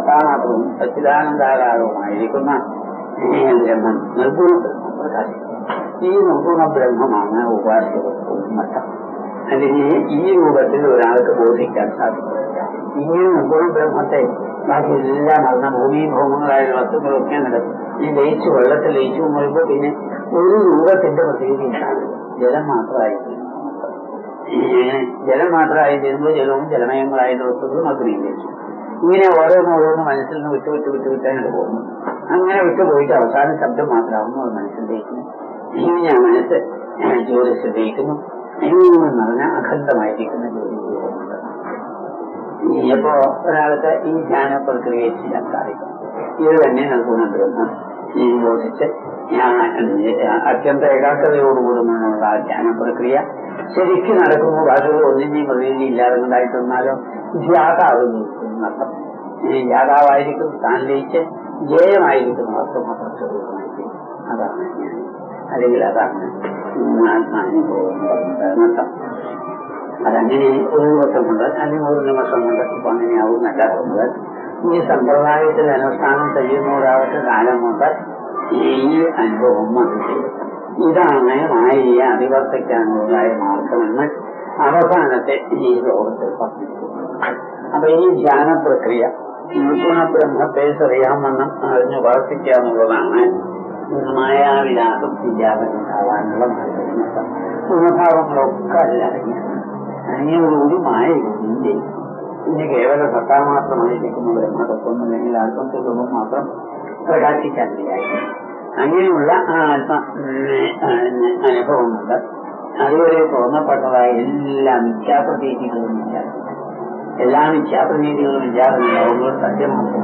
സത്താമാത്രവും സച്ചിദാനന്ദാകാരവുമായിരിക്കുന്ന ഈ ബ്രഹ്മം നിർഗുണ ബ്രഹ്മം പ്രകാശിക്കുന്നു ഈ നിർഗുണ ബ്രഹ്മമാണ് ഉപാസ്യവസ്തു മഠം അല്ലെങ്കിൽ ഈ രൂപത്തിൽ ഒരാൾക്ക് ബോധിക്കാൻ സാധിക്കും ഈ നിർഗുണ ബ്രഹ്മത്തെ ബാക്കി എല്ലാ മറന്ന ഭൂമി ഭൗമങ്ങളായ വസ്തുക്കളൊക്കെ നടക്കും ഈ ലയിച്ചു വെള്ളത്തിൽ ലയിച്ചു പറയുമ്പോൾ പിന്നെ ഒരു രൂപത്തിന്റെ പ്രത്യേകത ഉണ്ടാകും ജലം മാത്രമായിരിക്കും ഇങ്ങനെ ജലം മാത്രമായി തീരുമ്പോൾ ജലവും ജലമയങ്ങളായിട്ട് വസ്തുക്കളും അഗ്നിയിലേക്ക് ഇങ്ങനെ ഓരോന്ന് ഓരോന്ന് മനസ്സിൽ നിന്ന് വിട്ട് വിട്ട് വിട്ട് വിട്ടാണ് പോകുന്നു അങ്ങനെ വിട്ടു പോയിട്ട് അവസാനം ശബ്ദം മാത്രമാകുന്നു അത് മനസ്സിലേക്ക് ഇങ്ങനെ മനസ്സ് ജ്യോതിസിലേക്കുന്നു എങ്ങനെ പറഞ്ഞാൽ അഖണ്ഡമായിരിക്കുന്ന ജ്യോതി ഇനിയിപ്പോ ഒരാൾക്ക് ഈ ധ്യാന പ്രക്രിയ ചെയ്യാൻ സാധിക്കും ഇത് തന്നെ നൽകുന്ന ബ്രഹ്മം ഈ യോജിച്ച് ഞാൻ അത്യന്ത ഏകാഗ്രതയോടുകൂടുന്നുള്ള ആ ധ്യാന പ്രക്രിയ ശരിക്കും നടക്കുമ്പോൾ ബാക്കിയുള്ള ഒന്നിന്റെയും പ്രതിനിധി ഇല്ലാതെ ഉണ്ടായിട്ടൊന്നാലോ ധ്യാതാവുന്നു എന്നർത്ഥം ഈ ധ്യാതാവായിരിക്കും താൻ ലയിച്ച് ജയമായിരിക്കുന്ന വസ്തു മാത്രം സ്വരൂപമായിരിക്കും അതാണ് ഞാൻ അല്ലെങ്കിൽ അതാണ് ആത്മാനുഭവം എന്നർത്ഥം അതങ്ങനെ ഒരു ദിവസം കൊണ്ട് അല്ലെങ്കിൽ ഒരു നിമിഷം കൊണ്ട് ഇപ്പൊ അങ്ങനെയാവും അല്ലാത്തത് ഈ സമ്പ്രദായത്തിൽ അനുഷ്ഠാനം ചെയ്യുന്നവരാവട്ടെ കാലം കൊണ്ട് ഈ അനുഭവം വന്നിട്ട് ഇതാണ് മായയെ അതിവർത്തിക്കാനുള്ളതായ മാർഗമെന്ന് അവസാനത്തെ ഈ ലോകത്തിൽ പറഞ്ഞിരിക്കുന്നു അപ്പൊ ഈ ധ്യാന പ്രക്രിയ നിർഗുണ ബ്രഹ്മത്തെ ശ്രേയാമെന്നും അറിഞ്ഞു വർത്തിക്കുക എന്നുള്ളതാണ് മായാവിലാസം വിദ്യാപനം മാർഗം ഗുണഭാവങ്ങളൊക്കെ അല്ലടങ്ങിയത് അനിയോടുകൂടി മായയില്ലേ പിന്നെ കേവല സത്താ മാത്രമായിരിക്കുന്ന ബ്രഹ്മതത്വം അല്ലെങ്കിൽ ആത്മസ്വരൂപം മാത്രം പ്രകാശിക്കാനിടയായി അങ്ങനെയുള്ള ആ ആത്മ അനുഭവമുണ്ട് അതുവരെ തോന്നപ്പെട്ടതായ എല്ലാ മിഥ്യാപ്രതീതികളും ഇല്ലാതെ എല്ലാ മിഥ്യാപ്രതീതികളും ഇല്ലാതെ ഉണ്ടാവുമ്പോൾ സത്യമാണ്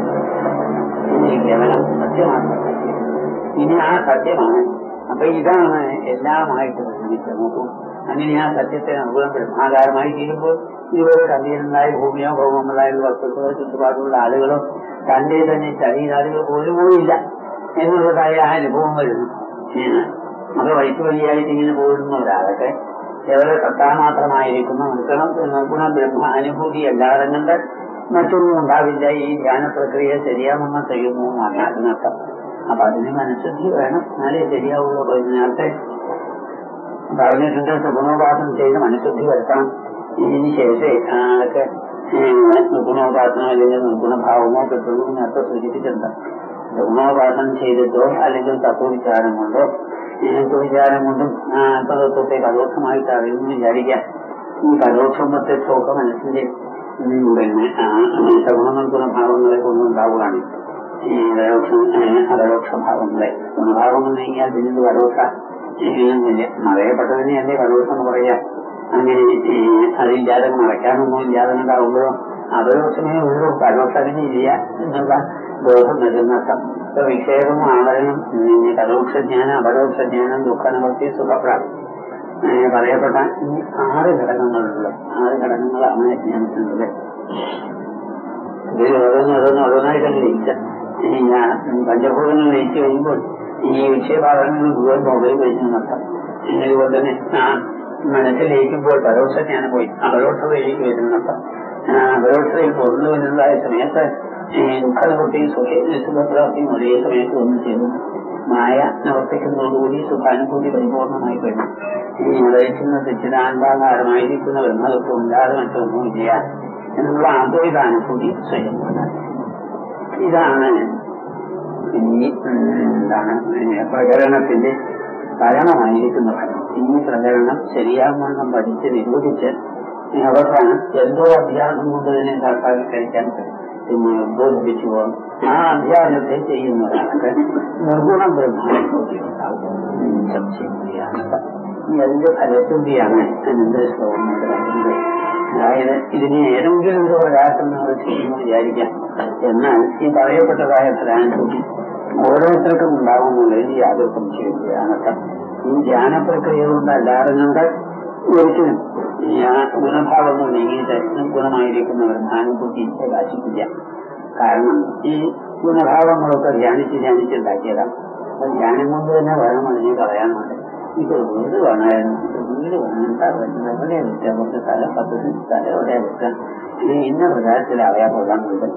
ഇനി കേവലം സത്യമാണ് ഇനി ആ സത്യമാണ് അപ്പൊ ഇതാണ് എല്ലാമായിട്ട് പരിഗണിച്ച് നോക്കൂ അങ്ങനെ ആ സത്യത്തെ അനുകൂലം ബ്രഹ്മാകാരമായി തീരുമ്പോൾ ഇതുവരെ കണ്ടീരുന്നതായ ഭൂമിയോ ഭൗമങ്ങളായുള്ള വസ്തുക്കളോ ചുറ്റുപാടുള്ള ആളുകളോ തന്റെ തന്നെ ശരീരാദികൾ പോലും പോയില്ല എന്നുള്ളതായ ആ അനുഭവം വരുന്നു അത് വൈറ്റ് വഴിയായിട്ട് ഇങ്ങനെ പോകുന്ന ഒരാളൊക്കെ കേവല സത്താ മാത്രമായിരിക്കുന്ന നിർക്കണം നിർഗുണ ബ്രഹ്മ അനുഭൂതി അല്ലാതെ കണ്ട് മറ്റൊന്നും ഉണ്ടാവില്ല ഈ ധ്യാന പ്രക്രിയ ശരിയാമെന്ന് ചെയ്യുന്നു എന്നാണ് അതിനർത്ഥം അപ്പൊ അതിന് മനഃശുദ്ധി വേണം എന്നാലേ ശരിയാവുള്ളൂ നേരത്തെ പറഞ്ഞിട്ടുണ്ട് സുഗുണോപാസനം ചെയ്ത് മനഃശുദ്ധി വരുത്തണം ഇതിന് ശേഷം ആൾക്ക് നിർഗുണോപാസനം അല്ലെങ്കിൽ നിർഗുണഭാവമോ കിട്ടുള്ളൂ നേരത്തെ സൂചിപ്പിച്ചിട്ടുണ്ട് ഗുണോപാസനം ചെയ്തിട്ടോ അല്ലെങ്കിൽ തത്വവിചാരം കൊണ്ടോ വിചാരം കൊണ്ടും ആത്മതത്വത്തെ പരോക്ഷമായിട്ട് അറിയുമെന്ന് വിചാരിക്കാം ഈ പരോക്ഷമത്വമൊക്കെ മനസ്സിന്റെ പിന്നെ സഗുണ ഗുണഭാവങ്ങളെ കൊണ്ടുണ്ടാവുകയാണ് ഈ പരോക്ഷം അപരോക്ഷ ഭാവങ്ങളെ ഗുണഭാവങ്ങൾ നീങ്ങിയാൽ പിന്നീട് പരോക്ഷ മറയപ്പെട്ടതിനെ അല്ലേ പരോക്ഷം എന്ന് പറയാം അങ്ങനെ അതില്ലാതെ മറയ്ക്കാനൊന്നും ഇല്ലാതെ ഉണ്ടാവുമ്പോഴും അപരോക്ഷമേ ഉള്ളൂ പരോക്ഷത്തിന് ഇല്ല എന്നുള്ള ബോധം വരുന്നർത്ഥം ഇപ്പൊ വിക്ഷേപം ആവരണം പരോക്ഷ ജ്ഞാനം അപരോക്ഷ ജ്ഞാനം ദുഃഖനിവർത്തി സുഖപ്രാപ്തി അങ്ങനെ പറയപ്പെട്ട ഈ ആറ് ഘടകങ്ങളുള്ള ആറ് ഘടകങ്ങളാണ് ജ്ഞാനത്തിനുള്ളത് ഇതിൽ ഓരോന്ന് ഓരോന്ന് ഓരോന്നായിട്ടാണ് ലയിച്ച പഞ്ചഭൂതങ്ങൾ ലയിച്ചു കഴിയുമ്പോൾ ഈ വിക്ഷേപാദങ്ങൾ മുഴുവൻ മുകളിൽ കഴിഞ്ഞു നടത്താം ഇതുപോലെ തന്നെ ആ മനസ്സിൽ ലയിക്കുമ്പോൾ പരോക്ഷ ജ്ഞാനം പോയി അപരോക്ഷതയിലേക്ക് വരുന്നർത്ഥം അപരോക്ഷതയിൽ പൊറന്നു വരുന്നതായ സമയത്ത് ദുഃഖനിവൃത്തിയും സുഖപ്രാപ്തിയും ഒരേ സമയത്ത് ഒന്നും ചെയ്തു മായ പ്രവർത്തിക്കുന്നതോടുകൂടി സുഖാനുഭൂതി പരിപൂർണമായി കഴിഞ്ഞു ഈ ഉദയിക്കുന്ന സച്ചിദാനന്ദാകാരമായിരിക്കുന്ന ബ്രഹ്മതത്വം ഇല്ലാതെ മറ്റൊന്നുമില്ല എന്നുള്ള അദ്വൈതാനുഭൂതി സ്വയം ഇതാണ് ഈ എന്താണ് പ്രകരണത്തിന്റെ പരമമായിരിക്കുന്ന ഫലം ഈ പ്രകരണം ശരിയാവണ്ണം പഠിച്ച് നിരൂപിച്ച് അവസാനം എന്തോ അധ്യാസം കൊണ്ട് തന്നെ സാക്ഷാത്കരിക്കാൻ പിന്നെ ബോധിപ്പിച്ചു പോകും ആ അധ്യാനത്തെ ചെയ്യുന്നവരാണ് നിർഗുണ ബ്രഹ്മാനുഭൂതി ഉണ്ടാവും സംശയമില്ല അതിന്റെ ഫലശുദ്ധിയാണ് അനന്തര ശ്ലോകം കൊണ്ട് പറയുന്നത് അതായത് ഇതിന് ഏതെങ്കിലും ഒരു പ്രകാശം നമ്മൾ ചെയ്യുന്നു വിചാരിക്കാം എന്നാൽ ഈ പറയപ്പെട്ടതായ ഫലാനുഭൂതി ഓരോരുത്തർക്കും ഉണ്ടാകുന്നുള്ളതിൽ യാതൊരു സംശയമില്ല ഈ ധ്യാന പ്രക്രിയ കൊണ്ട് അല്ലാതെ കണ്ട് ഒരിക്കലും ഗുണഭാവങ്ങൾ നീങ്ങിയിട്ട് ഗുണമായിരിക്കുന്ന ബ്രഹ്മാനുഭൂതി പ്രകാശിക്കില്ല കാരണം ഈ ഗുണഭാവങ്ങളൊക്കെ ധ്യാനിച്ച് ധ്യാനിച്ചുണ്ടാക്കിയതാണ് അപ്പൊ ധ്യാനം കൊണ്ട് തന്നെ വേണം അതിനെ കളയാൻ വേണ്ടി ഇപ്പൊ വീട് വേണമായിരുന്നു വീട് വേണം എന്താ പറ്റുന്നത് എവിടെ വെക്കാം കുറച്ച് സ്ഥലം പത്ത് സെന്റ് സ്ഥലം എവിടെ വെക്കാം ഇത് ഇന്ന പ്രകാരത്തിലാവയാ കൊള്ളാൻ വേണ്ടി